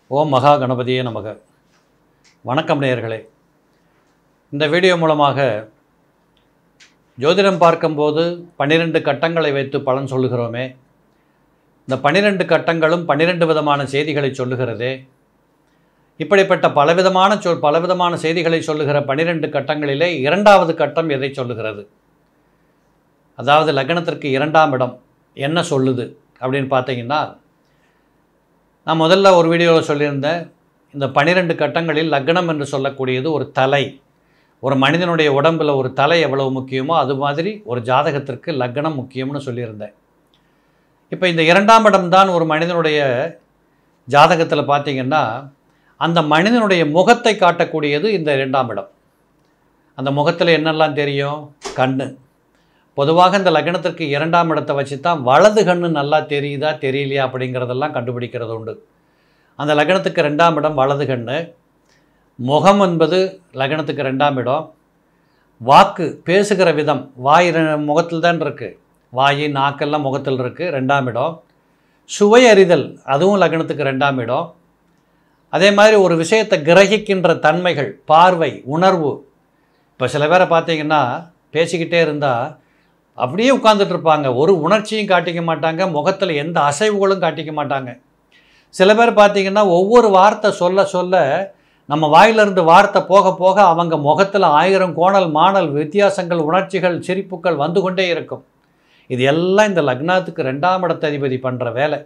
ஓம் மகா கணபதியே நமக வணக்கம் நேயர்களே இந்த வீடியோ மூலமாக ஜோதிடம் பார்க்கும்போது பன்னிரெண்டு கட்டங்களை வைத்து பலன் சொல்லுகிறோமே இந்த பன்னிரெண்டு கட்டங்களும் பன்னிரெண்டு விதமான செய்திகளை சொல்லுகிறதே இப்படிப்பட்ட பலவிதமான சொல் பலவிதமான செய்திகளை சொல்லுகிற பன்னிரெண்டு கட்டங்களிலே இரண்டாவது கட்டம் எதை சொல்லுகிறது அதாவது லக்னத்திற்கு இரண்டாம் இடம் என்ன சொல்லுது அப்படின்னு பார்த்தீங்கன்னா நான் முதல்ல ஒரு வீடியோவில் சொல்லியிருந்தேன் இந்த பன்னிரெண்டு கட்டங்களில் லக்னம் என்று சொல்லக்கூடியது ஒரு தலை ஒரு மனிதனுடைய உடம்பில் ஒரு தலை எவ்வளவு முக்கியமோ அது மாதிரி ஒரு ஜாதகத்திற்கு லக்னம் முக்கியம்னு சொல்லியிருந்தேன் இப்போ இந்த இரண்டாம் இடம் தான் ஒரு மனிதனுடைய ஜாதகத்தில் பார்த்தீங்கன்னா அந்த மனிதனுடைய முகத்தை காட்டக்கூடியது இந்த இரண்டாம் இடம் அந்த முகத்தில் என்னெல்லாம் தெரியும் கண்ணு பொதுவாக இந்த லக்னத்திற்கு இரண்டாம் இடத்தை வச்சு தான் வலது கண்ணு நல்லா தெரியுதா தெரியலையா அப்படிங்கிறதெல்லாம் கண்டுபிடிக்கிறது உண்டு அந்த லக்னத்துக்கு ரெண்டாம் இடம் வலது கண்ணு முகம் என்பது லக்னத்துக்கு ரெண்டாம் இடம் வாக்கு பேசுகிற விதம் வாய் ரெ- முகத்தில் தான் இருக்குது வாய் நாக்கெல்லாம் முகத்தில் இருக்குது ரெண்டாம் இடம் சுவை அறிதல் அதுவும் லக்னத்துக்கு ரெண்டாம் இடம் அதே மாதிரி ஒரு விஷயத்தை கிரகிக்கின்ற தன்மைகள் பார்வை உணர்வு இப்போ சில பேரை பார்த்தீங்கன்னா பேசிக்கிட்டே இருந்தால் அப்படியே உட்கார்ந்துட்டு இருப்பாங்க ஒரு உணர்ச்சியும் காட்டிக்க மாட்டாங்க முகத்தில் எந்த அசைவுகளும் காட்டிக்க மாட்டாங்க சில பேர் பார்த்தீங்கன்னா ஒவ்வொரு வார்த்தை சொல்ல சொல்ல நம்ம வாயிலிருந்து வார்த்தை போக போக அவங்க முகத்தில் ஆயிரம் கோணல் மாணல் வித்தியாசங்கள் உணர்ச்சிகள் சிரிப்புகள் வந்து கொண்டே இருக்கும் இது எல்லாம் இந்த லக்னத்துக்கு ரெண்டாம் இடத்த அதிபதி பண்ணுற வேலை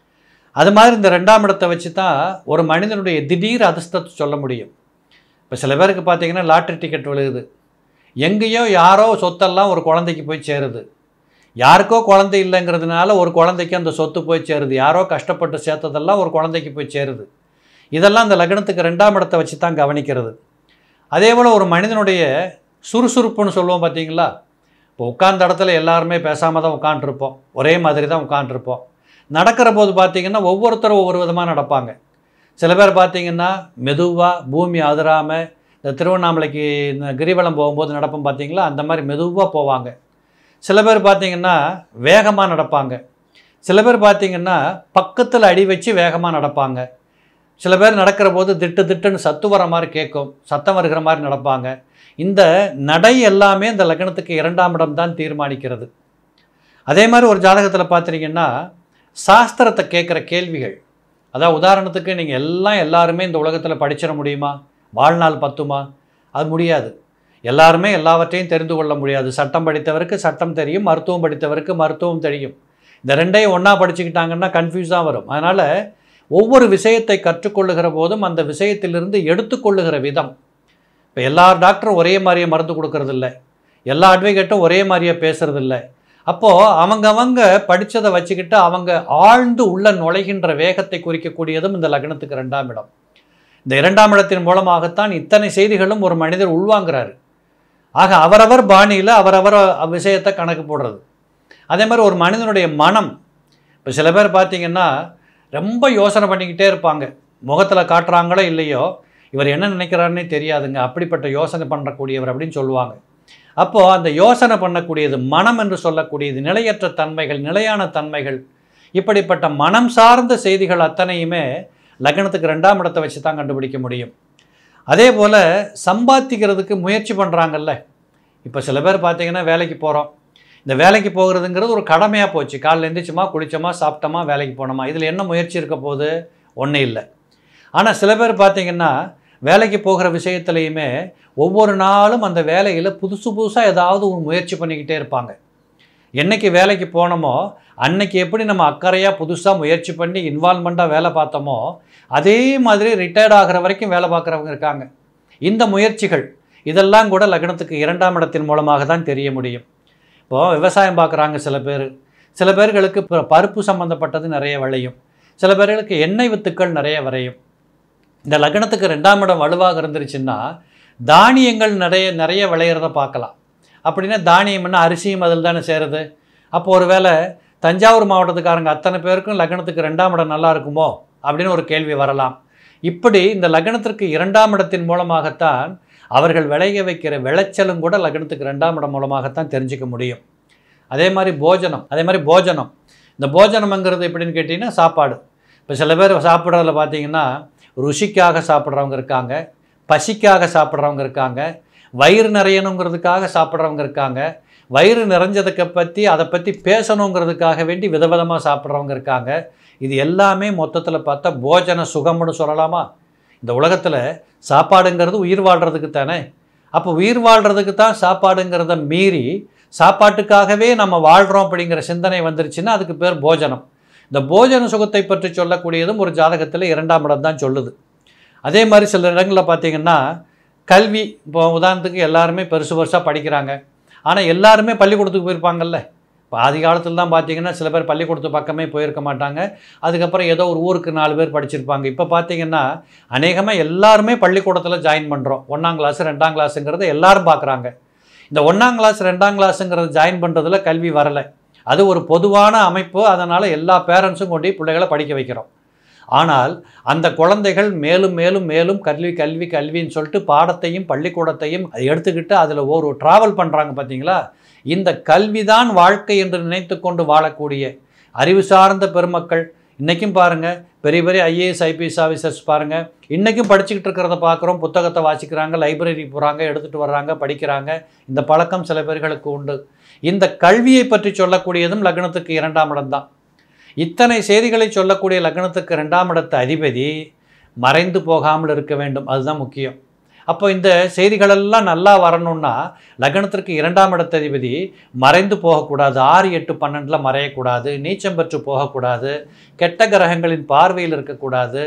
அது மாதிரி இந்த ரெண்டாம் இடத்தை வச்சு தான் ஒரு மனிதனுடைய திடீர் அதிர்ஷ்டத்தை சொல்ல முடியும் இப்போ சில பேருக்கு பார்த்தீங்கன்னா லாட்ரி டிக்கெட் விழுகுது எங்கேயோ யாரோ சொத்தெல்லாம் ஒரு குழந்தைக்கு போய் சேருது யாருக்கோ குழந்தை இல்லைங்கிறதுனால ஒரு குழந்தைக்கு அந்த சொத்து போய் சேருது யாரோ கஷ்டப்பட்டு சேர்த்ததெல்லாம் ஒரு குழந்தைக்கு போய் சேருது இதெல்லாம் அந்த லக்னத்துக்கு ரெண்டாம் இடத்தை வச்சு தான் கவனிக்கிறது அதே போல் ஒரு மனிதனுடைய சுறுசுறுப்புன்னு சொல்லுவோம் பார்த்தீங்களா இப்போ உட்கார்ந்த இடத்துல எல்லாருமே பேசாமல் தான் உட்காண்ட்ருப்போம் ஒரே மாதிரி தான் உட்காண்ட்ருப்போம் நடக்கிற போது பார்த்தீங்கன்னா ஒவ்வொருத்தரும் ஒவ்வொரு விதமாக நடப்பாங்க சில பேர் பார்த்தீங்கன்னா மெதுவாக பூமி அதிராமல் இந்த திருவண்ணாமலைக்கு இந்த கிரிவலம் போகும்போது நடப்போம் பார்த்தீங்களா அந்த மாதிரி மெதுவாக போவாங்க சில பேர் பார்த்தீங்கன்னா வேகமாக நடப்பாங்க சில பேர் பார்த்தீங்கன்னா பக்கத்தில் அடி வச்சு வேகமாக நடப்பாங்க சில பேர் நடக்கிற போது திட்டு திட்டுன்னு சத்து வர மாதிரி கேட்கும் சத்தம் வருகிற மாதிரி நடப்பாங்க இந்த நடை எல்லாமே இந்த லக்னத்துக்கு இரண்டாம் இடம் தான் தீர்மானிக்கிறது அதே மாதிரி ஒரு ஜாதகத்தில் பார்த்துட்டீங்கன்னா சாஸ்திரத்தை கேட்குற கேள்விகள் அதான் உதாரணத்துக்கு நீங்கள் எல்லாம் எல்லாருமே இந்த உலகத்தில் படிச்சிட முடியுமா வாழ்நாள் பத்துமா அது முடியாது எல்லாருமே எல்லாவற்றையும் தெரிந்து கொள்ள முடியாது சட்டம் படித்தவருக்கு சட்டம் தெரியும் மருத்துவம் படித்தவருக்கு மருத்துவம் தெரியும் இந்த ரெண்டையும் ஒன்றா படிச்சுக்கிட்டாங்கன்னா கன்ஃபியூஸாக வரும் அதனால் ஒவ்வொரு விஷயத்தை கற்றுக்கொள்ளுகிற போதும் அந்த விஷயத்திலிருந்து எடுத்துக்கொள்ளுகிற விதம் இப்போ எல்லா டாக்டரும் ஒரே மாதிரியே மருந்து கொடுக்கறதில்ல எல்லா அட்வொகேட்டும் ஒரே மாதிரியே பேசுறதில்ல அப்போது அவங்கவங்க படித்ததை வச்சுக்கிட்டு அவங்க ஆழ்ந்து உள்ள நுழைகின்ற வேகத்தை குறிக்கக்கூடியதும் இந்த லக்னத்துக்கு ரெண்டாம் இடம் இந்த இரண்டாம் இடத்தின் மூலமாகத்தான் இத்தனை செய்திகளும் ஒரு மனிதர் உள்வாங்குறாரு ஆக அவரவர் பாணியில் அவரவர் விஷயத்தை கணக்கு போடுறது அதே மாதிரி ஒரு மனிதனுடைய மனம் இப்போ சில பேர் பார்த்தீங்கன்னா ரொம்ப யோசனை பண்ணிக்கிட்டே இருப்பாங்க முகத்தில் காட்டுறாங்களோ இல்லையோ இவர் என்ன நினைக்கிறாருன்னே தெரியாதுங்க அப்படிப்பட்ட யோசனை பண்ணக்கூடியவர் அப்படின்னு சொல்லுவாங்க அப்போது அந்த யோசனை பண்ணக்கூடியது மனம் என்று சொல்லக்கூடியது நிலையற்ற தன்மைகள் நிலையான தன்மைகள் இப்படிப்பட்ட மனம் சார்ந்த செய்திகள் அத்தனையுமே லக்னத்துக்கு ரெண்டாம் இடத்தை வச்சு தான் கண்டுபிடிக்க முடியும் அதே போல் சம்பாதிக்கிறதுக்கு முயற்சி பண்ணுறாங்கல்ல இப்போ சில பேர் பார்த்தீங்கன்னா வேலைக்கு போகிறோம் இந்த வேலைக்கு போகிறதுங்கிறது ஒரு கடமையாக போச்சு காலைல எந்திரிச்சோமா குளிச்சோமா சாப்பிட்டோமா வேலைக்கு போனோமா இதில் என்ன முயற்சி இருக்க போகுது ஒன்றும் இல்லை ஆனால் சில பேர் பார்த்தீங்கன்னா வேலைக்கு போகிற விஷயத்துலையுமே ஒவ்வொரு நாளும் அந்த வேலையில் புதுசு புதுசாக ஏதாவது ஒரு முயற்சி பண்ணிக்கிட்டே இருப்பாங்க என்னைக்கு வேலைக்கு போனோமோ அன்னைக்கு எப்படி நம்ம அக்கறையாக புதுசாக முயற்சி பண்ணி இன்வால்மெண்ட்டாக வேலை பார்த்தோமோ அதே மாதிரி ரிட்டையர்ட் ஆகிற வரைக்கும் வேலை பார்க்குறவங்க இருக்காங்க இந்த முயற்சிகள் இதெல்லாம் கூட லக்னத்துக்கு இரண்டாம் இடத்தின் மூலமாக தான் தெரிய முடியும் இப்போது விவசாயம் பார்க்குறாங்க சில பேர் சில பேர்களுக்கு ப- பருப்பு சம்மந்தப்பட்டது நிறைய விளையும் சில பேர்களுக்கு எண்ணெய் வித்துக்கள் நிறைய விளையும் இந்த லக்னத்துக்கு ரெண்டாம் இடம் வலுவாக இருந்துருச்சுன்னா தானியங்கள் நிறைய நிறைய விளையிறத பார்க்கலாம் அப்படின்னா தானியம்னா அரிசியும் அதில் தானே சேருது அப்போ ஒருவேளை தஞ்சாவூர் மாவட்டத்துக்காரங்க அத்தனை பேருக்கும் லக்னத்துக்கு ரெண்டாம் இடம் நல்லா இருக்குமோ அப்படின்னு ஒரு கேள்வி வரலாம் இப்படி இந்த லக்னத்திற்கு இரண்டாம் இடத்தின் மூலமாகத்தான் அவர்கள் விளைய வைக்கிற விளைச்சலும் கூட லக்னத்துக்கு ரெண்டாம் இடம் மூலமாகத்தான் தெரிஞ்சுக்க முடியும் அதே மாதிரி போஜனம் அதே மாதிரி போஜனம் இந்த போஜனம்ங்கிறது எப்படின்னு கேட்டிங்கன்னா சாப்பாடு இப்போ சில பேர் சாப்பிட்றதுல பார்த்தீங்கன்னா ருசிக்காக சாப்பிட்றவங்க இருக்காங்க பசிக்காக சாப்பிட்றவங்க இருக்காங்க வயிறு நிறையணுங்கிறதுக்காக சாப்பிட்றவங்க இருக்காங்க வயிறு நிறைஞ்சதுக்கு பற்றி அதை பற்றி பேசணுங்கிறதுக்காக வேண்டி விதவிதமாக சாப்பிட்றவங்க இருக்காங்க இது எல்லாமே மொத்தத்தில் பார்த்தா போஜன சுகம்னு சொல்லலாமா இந்த உலகத்தில் சாப்பாடுங்கிறது உயிர் வாழ்கிறதுக்கு தானே அப்போ உயிர் வாழ்கிறதுக்கு தான் சாப்பாடுங்கிறத மீறி சாப்பாட்டுக்காகவே நம்ம வாழ்கிறோம் அப்படிங்கிற சிந்தனை வந்துருச்சுன்னா அதுக்கு பேர் போஜனம் இந்த போஜன சுகத்தை பற்றி சொல்லக்கூடியதும் ஒரு ஜாதகத்தில் இரண்டாம் இடம் தான் சொல்லுது அதே மாதிரி சில இடங்களில் பார்த்தீங்கன்னா கல்வி இப்போ உதாரணத்துக்கு எல்லாருமே பெருசு பெருசாக படிக்கிறாங்க ஆனால் எல்லாருமே பள்ளிக்கூடத்துக்கு போயிருப்பாங்கல்ல இப்போ ஆதி காலத்தில் தான் பார்த்தீங்கன்னா சில பேர் பள்ளிக்கூடத்து பக்கமே போயிருக்க மாட்டாங்க அதுக்கப்புறம் ஏதோ ஒரு ஊருக்கு நாலு பேர் படிச்சிருப்பாங்க இப்போ பார்த்தீங்கன்னா அநேகமாக எல்லாருமே பள்ளிக்கூடத்தில் ஜாயின் பண்ணுறோம் ஒன்றாம் கிளாஸ் ரெண்டாம் கிளாஸுங்கிறத எல்லாரும் பார்க்குறாங்க இந்த ஒன்றாம் கிளாஸ் ரெண்டாம் கிளாஸுங்கிறது ஜாயின் பண்ணுறதுல கல்வி வரலை அது ஒரு பொதுவான அமைப்பு அதனால் எல்லா பேரண்ட்ஸும் கொண்டு போய் பிள்ளைகளை படிக்க வைக்கிறோம் ஆனால் அந்த குழந்தைகள் மேலும் மேலும் மேலும் கல்வி கல்வி கல்வின்னு சொல்லிட்டு பாடத்தையும் பள்ளிக்கூடத்தையும் எடுத்துக்கிட்டு அதில் ஒரு ட்ராவல் பண்ணுறாங்க பார்த்தீங்களா இந்த கல்விதான் வாழ்க்கை என்று நினைத்து கொண்டு வாழக்கூடிய அறிவு சார்ந்த பெருமக்கள் இன்றைக்கும் பாருங்கள் பெரிய பெரிய ஐஏஎஸ் ஐபிஎஸ் ஆஃபீஸர்ஸ் பாருங்கள் இன்றைக்கும் படிச்சுக்கிட்டு இருக்கிறத பார்க்குறோம் புத்தகத்தை வாசிக்கிறாங்க லைப்ரரி போகிறாங்க எடுத்துகிட்டு வர்றாங்க படிக்கிறாங்க இந்த பழக்கம் சில பேர்களுக்கு உண்டு இந்த கல்வியை பற்றி சொல்லக்கூடியதும் லக்னத்துக்கு இரண்டாம் இடம்தான் இத்தனை செய்திகளை சொல்லக்கூடிய லக்னத்துக்கு ரெண்டாம் இடத்து அதிபதி மறைந்து போகாமல் இருக்க வேண்டும் அதுதான் முக்கியம் அப்போ இந்த செய்திகளெல்லாம் நல்லா வரணும்னா லக்னத்திற்கு இரண்டாம் இடத்து அதிபதி மறைந்து போகக்கூடாது ஆறு எட்டு பன்னெண்டில் மறையக்கூடாது நீச்சம் பெற்று போகக்கூடாது கெட்ட கிரகங்களின் பார்வையில் இருக்கக்கூடாது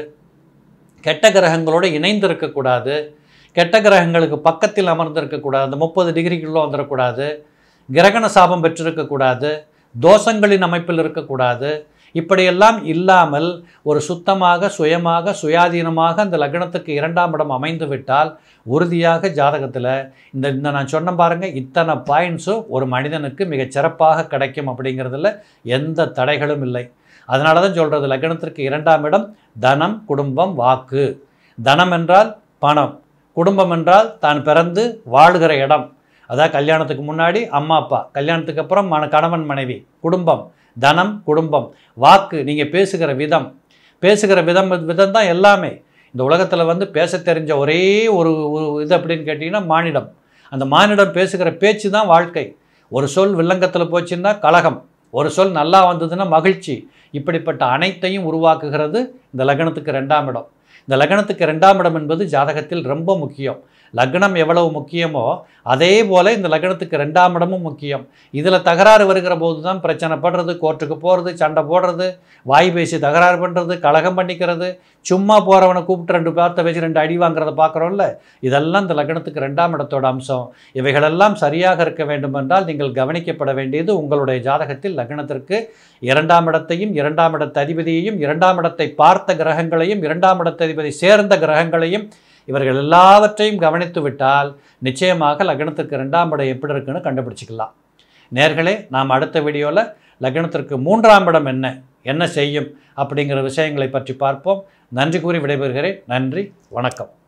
கெட்ட கிரகங்களோடு இணைந்து இருக்கக்கூடாது கெட்ட கிரகங்களுக்கு பக்கத்தில் அமர்ந்திருக்கக்கூடாது அந்த முப்பது டிகிரிக்குள்ளே வந்துடக்கூடாது கிரகண சாபம் பெற்றிருக்கக்கூடாது தோஷங்களின் அமைப்பில் இருக்கக்கூடாது இப்படியெல்லாம் இல்லாமல் ஒரு சுத்தமாக சுயமாக சுயாதீனமாக அந்த லக்னத்துக்கு இரண்டாம் இடம் அமைந்து விட்டால் உறுதியாக ஜாதகத்தில் இந்த இந்த நான் சொன்ன பாருங்கள் இத்தனை பாயிண்ட்ஸும் ஒரு மனிதனுக்கு மிகச் சிறப்பாக கிடைக்கும் அப்படிங்கிறதுல எந்த தடைகளும் இல்லை அதனால தான் சொல்கிறது லக்னத்திற்கு இரண்டாம் இடம் தனம் குடும்பம் வாக்கு தனம் என்றால் பணம் குடும்பம் என்றால் தான் பிறந்து வாழுகிற இடம் அதான் கல்யாணத்துக்கு முன்னாடி அம்மா அப்பா கல்யாணத்துக்கு அப்புறம் மன கணவன் மனைவி குடும்பம் தனம் குடும்பம் வாக்கு நீங்கள் பேசுகிற விதம் பேசுகிற விதம் விதம் தான் எல்லாமே இந்த உலகத்தில் வந்து பேச தெரிஞ்ச ஒரே ஒரு ஒரு இது அப்படின்னு கேட்டிங்கன்னா மானிடம் அந்த மானிடம் பேசுகிற பேச்சு தான் வாழ்க்கை ஒரு சொல் வில்லங்கத்தில் போச்சுன்னா கலகம் ஒரு சொல் நல்லா வந்ததுன்னா மகிழ்ச்சி இப்படிப்பட்ட அனைத்தையும் உருவாக்குகிறது இந்த லக்னத்துக்கு ரெண்டாம் இடம் இந்த லக்னத்துக்கு ரெண்டாம் இடம் என்பது ஜாதகத்தில் ரொம்ப முக்கியம் லக்னம் எவ்வளவு முக்கியமோ அதே போல் இந்த லக்னத்துக்கு ரெண்டாம் இடமும் முக்கியம் இதில் தகராறு வருகிற போது தான் பிரச்சனை படுறது கோர்ட்டுக்கு போகிறது சண்டை போடுறது வாய் பேசி தகராறு பண்ணுறது கலகம் பண்ணிக்கிறது சும்மா போகிறவனை கூப்பிட்டு ரெண்டு பேர்த்த வச்சு ரெண்டு அடி வாங்குறத பார்க்குறோம்ல இதெல்லாம் இந்த லக்னத்துக்கு ரெண்டாம் இடத்தோட அம்சம் இவைகளெல்லாம் சரியாக இருக்க வேண்டுமென்றால் நீங்கள் கவனிக்கப்பட வேண்டியது உங்களுடைய ஜாதகத்தில் லக்னத்திற்கு இரண்டாம் இடத்தையும் இரண்டாம் இடத்த அதிபதியையும் இரண்டாம் இடத்தை பார்த்த கிரகங்களையும் இரண்டாம் இடத்த அதிபதி சேர்ந்த கிரகங்களையும் இவர்கள் எல்லாவற்றையும் கவனித்து விட்டால் நிச்சயமாக லக்னத்திற்கு ரெண்டாம் இடம் எப்படி இருக்குன்னு கண்டுபிடிச்சிக்கலாம் நேர்களே நாம் அடுத்த வீடியோவில் லக்னத்திற்கு மூன்றாம் இடம் என்ன என்ன செய்யும் அப்படிங்கிற விஷயங்களை பற்றி பார்ப்போம் நன்றி கூறி விடைபெறுகிறேன் நன்றி வணக்கம்